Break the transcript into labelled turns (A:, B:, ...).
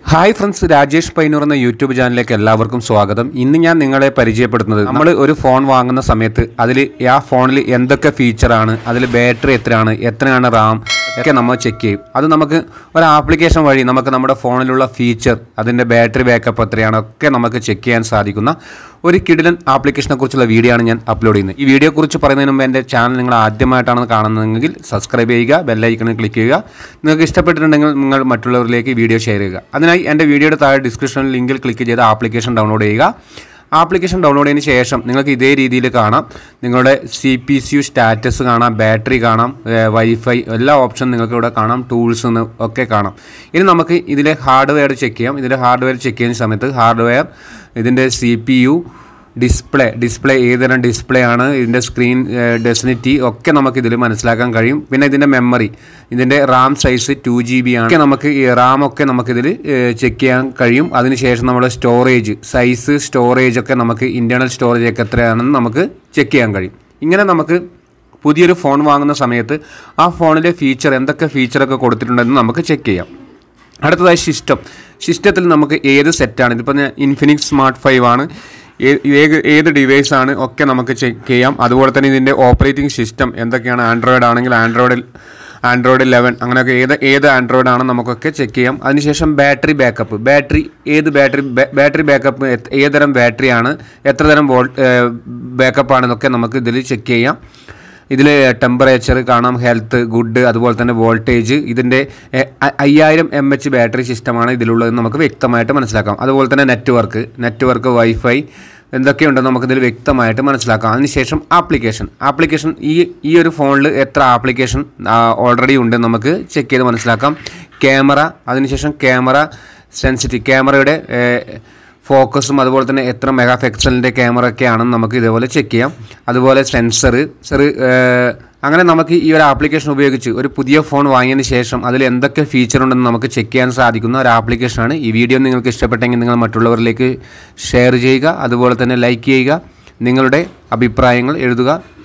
A: hi friends Rajesh Painur എന്ന YouTube ചാനലിലേക്ക് എല്ലാവർക്കും സ്വാഗതം ഇന്ന് ഞാൻ നിങ്ങളെ പരിചയപ്പെടുത്തുന്നത് നമ്മൾ ഒരു ഫോൺ വാങ്ങുന്ന സമയത്ത് അതിൽ ആ ഫോണിൽ എന്തൊക്കെ ഫീച്ചറാണ് അതിൽ ബാറ്ററി എത്രയാണ് എത്രയാണ് റാം ഒക്കെ നമ്മൾ ചെക്ക് ചെയ്യും അത് നമുക്ക് ഒരു ആപ്ലിക്കേഷൻ വഴി നമുക്ക് നമ്മുടെ ഫോണിലുള്ള ഫീച്ചർ അതിൻ്റെ ബാറ്ററി ബാക്കപ്പ് എത്രയാണ് ഒക്കെ നമുക്ക് ചെക്ക് ചെയ്യാൻ സാധിക്കുന്ന ഒരു കിടിലൻ ആപ്ലിക്കേഷനെ കുറിച്ചുള്ള വീഡിയോ ആണ് ഞാൻ അപ്ലോഡ് ചെയ്യുന്നത് ഈ വീഡിയോ കുറിച്ച് പറയുന്നതിന് മുമ്പ് എൻ്റെ ചാനൽ നിങ്ങൾ ആദ്യമായിട്ടാണ് കാണുന്നതെങ്കിൽ സബ്സ്ക്രൈബ് ചെയ്യുക ബെല്ലൈക്കണിൽ ക്ലിക്ക് ചെയ്യുക നിങ്ങൾക്ക് ഇഷ്ടപ്പെട്ടിട്ടുണ്ടെങ്കിൽ നിങ്ങൾ മറ്റുള്ളവരിലേക്ക് വീഡിയോ ഷെയർ ചെയ്യുക അതിനായി എൻ്റെ വീഡിയോയുടെ താഴെ ഡിസ്ക്രിപ്ഷനിൽ ലിങ്കിൽ ക്ലിക്ക് ചെയ്ത് ആപ്ലിക്കേഷൻ ഡൗൺലോഡ് ചെയ്യുക ആപ്ലിക്കേഷൻ ഡൗൺലോഡ് ചെയ്തതിന് ശേഷം നിങ്ങൾക്ക് ഇതേ രീതിയിൽ കാണാം നിങ്ങളുടെ C P C U status കാണാം ബാറ്ററി കാണാം വൈഫൈ എല്ലാ ഓപ്ഷൻ നിങ്ങൾക്ക് ഇവിടെ കാണാം ടൂൾസ് ഒക്കെ കാണാം ഇനി നമുക്ക് ഇതിലെ ഹാർഡ്വെയർ ചെക്ക് ചെയ്യാം ഇതിലെ ഹാർഡ്വെയർ ചെക്ക് ചെയ്യുന്ന സമയത്ത് ഹാർഡ്വെയർ ഇതിൻ്റെ C P U display display ഏതുതരം ഡിസ്പ്ലേ ആണ് ഇതിൻ്റെ സ്ക്രീൻ ഡെസിനിറ്റി ഒക്കെ നമുക്ക് ഇതിൽ മനസ്സിലാക്കാൻ കഴിയും പിന്നെ ഇതിൻ്റെ മെമ്മറി ഇതിൻ്റെ RAM size two G B ആണ് ഒക്കെ നമുക്ക് ഈ റാം ഒക്കെ നമുക്കിതിൽ ചെക്ക് ചെയ്യാൻ കഴിയും അതിനുശേഷം നമ്മുടെ സ്റ്റോറേജ് സൈസ് സ്റ്റോറേജ് ഒക്കെ നമുക്ക് ഇൻറ്റേർണൽ സ്റ്റോറേജ് ഒക്കെ എത്രയാണെന്ന് നമുക്ക് ചെക്ക് ചെയ്യാൻ കഴിയും ഇങ്ങനെ നമുക്ക് പുതിയൊരു ഫോൺ വാങ്ങുന്ന സമയത്ത് ആ ഫോണിലെ ഫീച്ചർ എന്തൊക്കെ ഫീച്ചറൊക്കെ കൊടുത്തിട്ടുണ്ടെന്ന് നമുക്ക് ചെക്ക് ചെയ്യാം അടുത്തതായി സിസ്റ്റം സിസ്റ്റത്തിൽ നമുക്ക് ഏത് സെറ്റാണ് ഇതിപ്പോൾ ഞാൻ ഇൻഫിനിക്സ് സ്മാർട്ട് ഫൈവ് ആണ് ഏ- ഏത് ഏത് ഡിവൈസ് ആണ് ഒക്കെ നമുക്ക് ചെക്ക് ചെയ്യാം അതുപോലെ തന്നെ ഇതിൻ്റെ ഓപ്പറേറ്റിംഗ് സിസ്റ്റം എന്തൊക്കെയാണ് ആൻഡ്രോയിഡ് ആണെങ്കിൽ ആൻഡ്രോയിഡിൽ ആൻഡ്രോയിഡ് ലെവൻ അങ്ങനെയൊക്കെ ഏത് ഏത് ആൻഡ്രോയിഡ് ആണ് നമുക്കൊക്കെ ചെക്ക് ചെയ്യാം അതിനുശേഷം ബാറ്ററി ബാക്കപ്പ് ബാറ്ററി ഏത് ബാറ്ററി ബാറ്ററി ബാക്കപ്പ് ഏതുതരം ബാറ്ററിയാണ് എത്ര തരം വോൾട്ട് ബാക്കപ്പ് ആണെന്നൊക്കെ നമുക്ക് ഇതിൽ ചെക്ക് ചെയ്യാം ഇതിൽ ടെമ്പറേച്ചർ കാണാം ഹെൽത്ത് ഗുഡ് അതുപോലെ തന്നെ വോൾട്ടേജ് ഇതിൻ്റെ എ, അ- അയ്യായിരം എം എച്ച് ബാറ്ററി സിസ്റ്റമാണ് ഇതിലുള്ളതെന്ന് നമുക്ക് വ്യക്തമായിട്ട് മനസ്സിലാക്കാം അതുപോലെ തന്നെ നെറ്റ്വർക്ക് നെറ്റ്വർക്ക് വൈഫൈ എന്തൊക്കെയുണ്ടെന്ന് നമുക്കിതിൽ വ്യക്തമായിട്ട് മനസ്സിലാക്കാം അതിനുശേഷം ആപ്ലിക്കേഷൻ ആപ്ലിക്കേഷൻ ഈ ഈ ഒരു ഫോണിൽ എത്ര ആപ്ലിക്കേഷൻ ഓൾറെഡി ഉണ്ട് നമുക്ക് ചെക്ക് ചെയ്ത് മനസ്സിലാക്കാം ക്യാമറ അതിനുശേഷം ക്യാമറ സെൻസിറ്റീവ് ക്യാമറയുടെ ഫോക്കസും അതുപോലെ തന്നെ എത്ര മെഗാ പിക്സലിൻ്റെ ക്യാമറ ഒക്കെ ആണെന്ന് നമുക്ക് ഇതേപോലെ ചെക്ക് ചെയ്യാം അതുപോലെ സെൻസർ സെറ് അങ്ങനെ നമുക്ക് ഈ ഒരു ആപ്ലിക്കേഷൻ ഉപയോഗിച്ച് ഒരു പുതിയ ഫോൺ വാങ്ങിയതിന് ശേഷം അതിൽ എന്തൊക്കെ ഫീച്ചർ ഉണ്ടെന്ന് നമുക്ക് ചെക്ക് ചെയ്യാൻ സാധിക്കുന്ന ഒരു ആപ്ലിക്കേഷനാണ് ഈ വീഡിയോ നിങ്ങൾക്ക് ഇഷ്ടപ്പെട്ടെങ്കിൽ നിങ്ങൾ മറ്റുള്ളവരിലേക്ക് ഷെയർ ചെയ്യുക അതുപോലെ തന്നെ ലൈക്ക് ചെയ്യുക നിങ്ങളുടെ അഭിപ്രായങ്ങൾ എഴുതുക